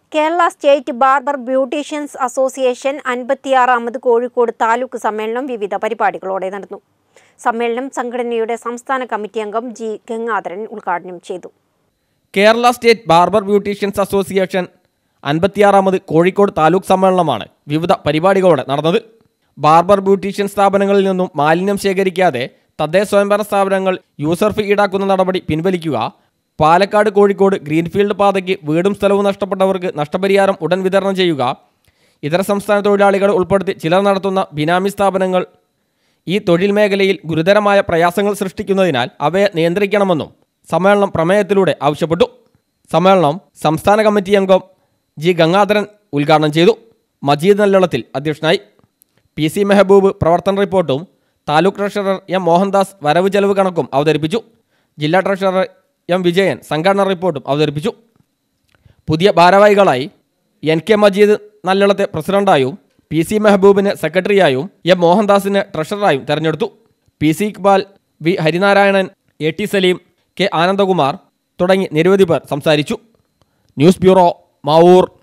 Kerala state barber beauticians association അൻപത്തിയാറാമത് കോഴിക്കോട് താലൂക്ക് സമ്മേളനം വിവിധ പരിപാടികളോടെ നടന്നു സമ്മേളനം സംഘടനയുടെ സംസ്ഥാന കമ്മിറ്റി അംഗം ജി ഗംഗാധരൻ ഉദ്ഘാടനം ചെയ്തു Kerala state barber beauticians association അൻപത്തിയാറാമത് കോഴിക്കോട് താലൂക്ക് സമ്മേളനമാണ് വിവിധ പരിപാടികളോടെ നടന്നത് ബാർബർ ബ്യൂട്ടീഷ്യൻ സ്ഥാപനങ്ങളിൽ നിന്നും മാലിന്യം ശേഖരിക്കാതെ തദ്ദേശ സ്വയംഭരണ സ്ഥാപനങ്ങൾ യൂസർ ഫീ ഈടാക്കുന്ന നടപടി പിൻവലിക്കുക പാലക്കാട് കോഴിക്കോട് ഗ്രീൻഫീൽഡ് പാതയ്ക്ക് വീടും സ്ഥലവും നഷ്ടപ്പെട്ടവർക്ക് നഷ്ടപരിഹാരം ഉടൻ വിതരണം ചെയ്യുക ഇതര സംസ്ഥാന തൊഴിലാളികളെ ഉൾപ്പെടുത്തി ചിലർ നടത്തുന്ന ബിനാമി സ്ഥാപനങ്ങൾ ഈ തൊഴിൽ മേഖലയിൽ ഗുരുതരമായ പ്രയാസങ്ങൾ സൃഷ്ടിക്കുന്നതിനാൽ അവയെ നിയന്ത്രിക്കണമെന്നും സമ്മേളനം പ്രമേയത്തിലൂടെ ആവശ്യപ്പെട്ടു സമ്മേളനം സംസ്ഥാന കമ്മിറ്റി അംഗം ജി ഗംഗാധരൻ ഉദ്ഘാടനം ചെയ്തു മജീദ് നല്ലളത്തിൽ അധ്യക്ഷനായി പി സി മെഹബൂബ് പ്രവർത്തന റിപ്പോർട്ടും താലൂക്ക് ട്രഷറർ എം മോഹൻദാസ് വരവ് ചെലവ് കണക്കും അവതരിപ്പിച്ചു ജില്ലാ ട്രഷറർ എം വിജയൻ സംഘടനാ റിപ്പോർട്ടും അവതരിപ്പിച്ചു പുതിയ ഭാരവാഹികളായി എൻ കെ മജീദ് നല്ലളത്തെ പ്രസിഡന്റായും പി സി മെഹബൂബിനെ സെക്രട്ടറിയായും എം മോഹൻദാസിനെ ട്രഷററായും തെരഞ്ഞെടുത്തു P C Iqbal V Harinarayanan A T Saleem K Anandakumar തുടങ്ങി നിരവധി പേർ സംസാരിച്ചു ന്യൂസ് ബ്യൂറോ മാവൂർ